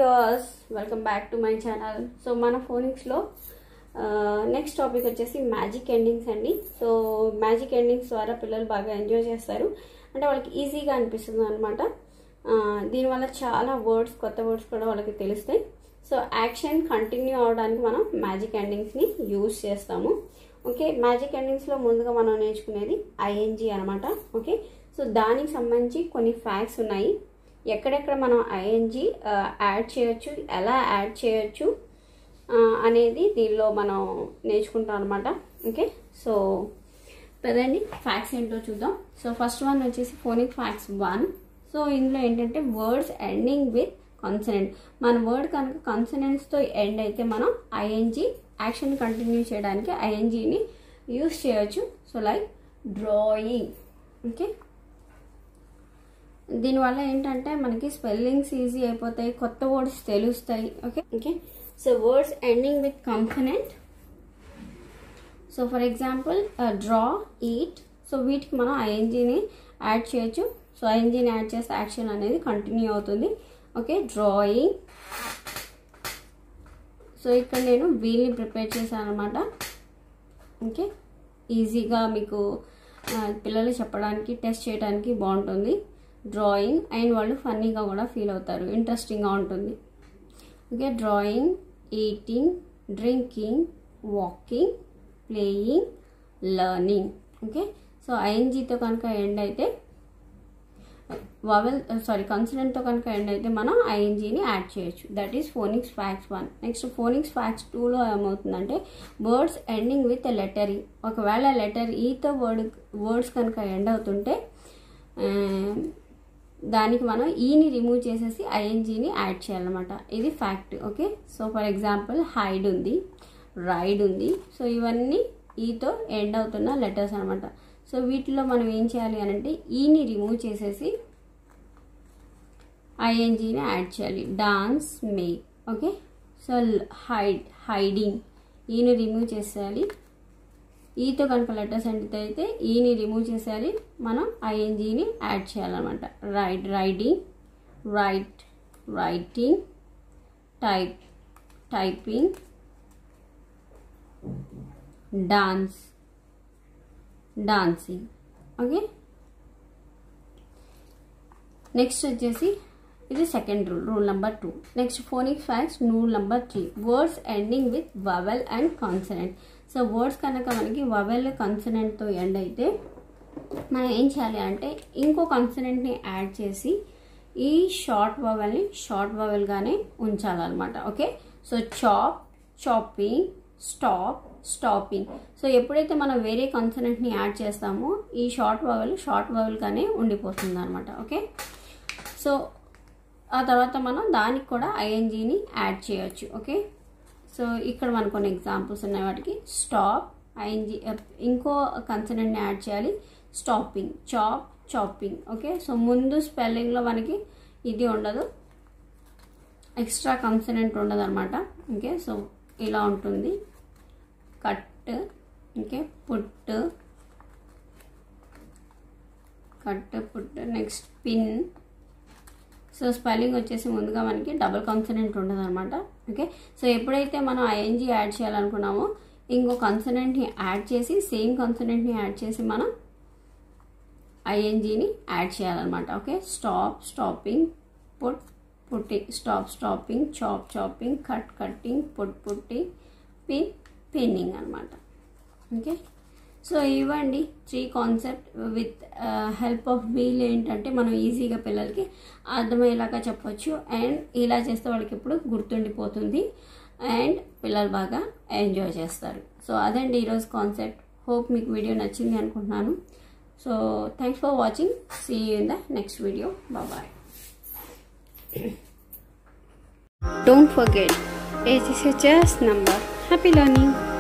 Viewers welcome back to my channel so మన ఫోనిక్స్లో next topic వచ్చేసి మ్యాజిక్ ఎండింగ్స్ అండి సో మ్యాజిక్ ఎండింగ్స్ ద్వారా పిల్లలు బాగా ఎంజాయ్ చేస్తారు అంటే వాళ్ళకి ఈజీగా అనిపిస్తుంది అనమాట దీనివల్ల చాలా వర్డ్స్ కొత్త వర్డ్స్ కూడా వాళ్ళకి తెలుస్తాయి సో యాక్షన్ కంటిన్యూ అవడానికి మనం మ్యాజిక్ ఎండింగ్స్ని యూజ్ చేస్తాము ఓకే మ్యాజిక్ ఎండింగ్స్లో ముందుగా మనం నేర్చుకునేది ఐఎన్జీ అనమాట ఓకే సో దానికి సంబంధించి కొన్ని ఫ్యాక్ట్స్ ఉన్నాయి ఎక్కడెక్కడ మనం ఐఎన్జీ యాడ్ చేయొచ్చు ఎలా యాడ్ చేయొచ్చు అనేది దీనిలో మనం నేర్చుకుంటాం అనమాట ఓకే సో పదండి ఫ్యాక్ట్స్ ఏంటో చూద్దాం సో ఫస్ట్ వన్ వచ్చేసి ఫోనిక్ ఫ్యాక్ట్స్ వన్ సో ఇందులో ఏంటంటే వర్డ్స్ ఎండింగ్ విత్ కన్సనెంట్ మన వర్డ్ కనుక కన్సనెంట్స్తో ఎండ్ అయితే మనం ఐఎన్జీ యాక్షన్ కంటిన్యూ చేయడానికి ఐఎన్జీని యూస్ చేయొచ్చు సో లైక్ డ్రాయింగ్ ఓకే దీనివల్ల ఏంటంటే మనకి స్పెల్లింగ్స్ ఈజీ అయిపోతాయి కొత్త వర్డ్స్ తెలుస్తాయి okay okay so words ending with consonant so for example draw eat so వీటికి మనం ఐఎన్జీని యాడ్ చేయొచ్చు సో ఐఎన్జీని యాడ్ చేస్తే యాక్షన్ అనేది కంటిన్యూ అవుతుంది ఓకే డ్రాయింగ్ సో ఇక్కడ నేను వీల్ని ప్రిపేర్ చేశాను అనమాట ఓకే ఈజీగా మీకు పిల్లలు చెప్పడానికి టెస్ట్ చేయడానికి బాగుంటుంది డ్రాయింగ్ అండ్ వాళ్ళు ఫన్నీగా కూడా ఫీల్ అవుతారు ఇంట్రెస్టింగ్గా ఉంటుంది okay drawing eating drinking walking playing learning okay so ఐఎన్జీతో కనుక ఎండ్ అయితే వవెల్ సారీ కన్సనెంట్తో కనుక ఎండ్ అయితే మనం ఐఎన్జీని యాడ్ చేయొచ్చు that is phonics facts one next phonics facts టూలో ఏమవుతుందంటే words ending with letter E ఒకవేళ లెటర్ ఈతో వర్డ్ వర్డ్స్ కనుక ఎండ్ అవుతుంటే దానికి మనం ఈని రిమూవ్ చేసేసి ఐఎన్జీని యాడ్ చేయాలన్నమాట ఇది fact okay so for example hide ఉంది రైడ్ ఉంది సో ఇవన్నీ ఈతో ఎండ్ అవుతున్న లెటర్స్ అనమాట సో వీటిలో మనం ఏం చేయాలి అని అంటే ఈని రిమూవ్ చేసేసి ఐఎన్జీని యాడ్ చేయాలి dance make okay so hide hiding ఈని రిమూవ్ చేసేయాలి ఈతో కనుక లెటర్స్ ఎండితే అయితే ఈని రిమూవ్ చేసేయాలి మనం ఐఎన్జీని యాడ్ చేయాలన్నమాట ride riding write writing type typing dance dancing okay next వచ్చేసి ఇది second rule rule number two next phonic facts rule number three words ending with vowel and consonant so words కనుక మనకి vowel కన్సనెంట్తో end అయితే మనం ఏం చేయాలి అంటే ఇంకో కన్సనెంట్ని యాడ్ చేసి ఈ షార్ట్ వవెల్ని షార్ట్ వవెల్గానే ఉంచాలన్నమాట okay so chop chopping stop stopping so ఎప్పుడైతే మనం వేరే కన్సనెంట్ని యాడ్ చేస్తామో ఈ షార్ట్ వవెల్ షార్ట్ వవెల్గానే ఉండిపోతుంది అనమాట ఓకే సో ఆ తర్వాత మనం దానికి కూడా ఐఎన్జీని యాడ్ చేయొచ్చు ఓకే సో ఇక్కడ మనకు కొన్ని ఎగ్జాంపుల్స్ ఉన్నాయి వాటికి స్టాప్ ఐఎన్జీ ఇంకో కన్సనెంట్ని యాడ్ చేయాలి stopping chop chopping okay so ముందు స్పెల్లింగ్లో మనకి ఇది ఉండదు ఎక్స్ట్రా కన్సనెంట్ ఉండదు అనమాట ఓకే సో ఇలా ఉంటుంది cut okay put cut put next pin so spelling వచ్చేసి ముందుగా మనకి డబుల్ కాన్సనెంట్ ఉండదు అనమాట ఓకే సో ఎప్పుడైతే మనం ఐఎన్జీ యాడ్ చేయాలనుకున్నామో ఇంకో కన్సనెంట్ని యాడ్ చేసి సేమ్ కన్సనెంట్ని యాడ్ చేసి మనం ఐఎన్జీని యాడ్ చేయాలన్నమాట okay stop stopping put putting stop stopping chop chopping cut cutting put putting pin pinning అనమాట ఓకే సో ఇవ్వండి three concept with help of wheel ఏంటంటే మనం ఈజీగా పిల్లలకి అర్థమయ్యేలాగా చెప్పొచ్చు అండ్ ఇలా చేస్తే వాళ్ళకి ఎప్పుడు గుర్తుండిపోతుంది అండ్ పిల్లలు బాగా ఎంజాయ్ చేస్తారు సో అదండి ఈరోజు కాన్సెప్ట్ హోప్ మీకు వీడియో నచ్చింది అనుకుంటున్నాను so thanks for watching see you in the next video bye Don't forget, age is just number. Happy learning!